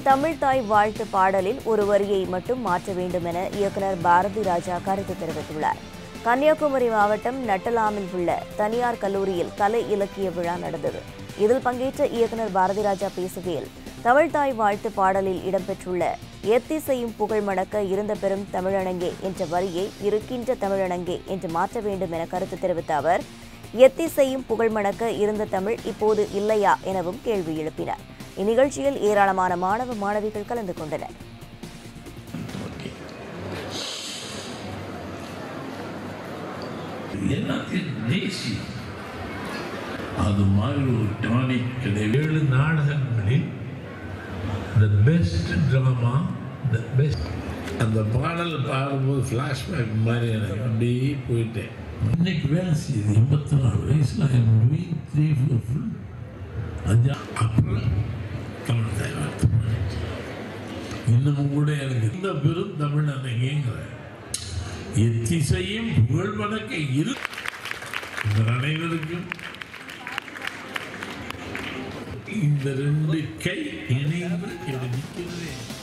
தமிழ் தாய் வாழ்த்து பாடலில் ஒரு வரியை மட்டும் மாற்ற வேண்டும் என இயக்குனர் பாரதி ராஜா கருத்து தெரிவித்துள்ளார் கன்னியாகுமரி மாவட்டம் நட்டலாமில் உள்ள தனியார் கல்லூரியில் கலை இலக்கிய விழா நடந்தது இதில் பங்கேற்ற இயக்குனர் பாரதி ராஜா பேசுகையில் தமிழ் தாய் வாழ்த்து பாடலில் இடம்பெற்றுள்ள எத்திசையும் புகழ் மணக்க இருந்த பெரும் தமிழனங்கே என்ற வரியை இருக்கின்ற தமிழனங்கே என்று மாற்ற வேண்டும் என கருத்து தெரிவித்த அவர் எத்திசையும் புகழ் மணக்க இருந்த தமிழ் இப்போது இல்லையா எனவும் கேள்வி எழுப்பினார் இந்நிகழ்ச்சியில் ஏராளமான மாணவ மாணவிகள் கலந்து கொண்டனர் எல்லாத்தையும் நேசி அது மாதிரி ஒரு டானிக் கிடையாது ஏழு நாடகங்களில் the best drama the best அந்த பாடல் பாடும்போது ஃப்ளாஷ்பேக் மாதிரி எனக்கு அப்படியே போயிட்டேன் இன்னைக்கு வேலை செய்யுது எண்பத்தி நாலு வயசுல த்ரீ ஃபோர் ஃபுல் அஞ்சா அப்புறம் தமிழ் தாய் வார்த்தை பாடிட்டு. இன்னமும் கூட எனக்கு இந்த பெரும் தமிழ் அன்னைக்குங்கிற எத்திசையும் புகழ் வணக்க இரு இந்த அனைவருக்கும் இந்த ரெண்டு கை இணைந்து இப்படி நிற்கிறது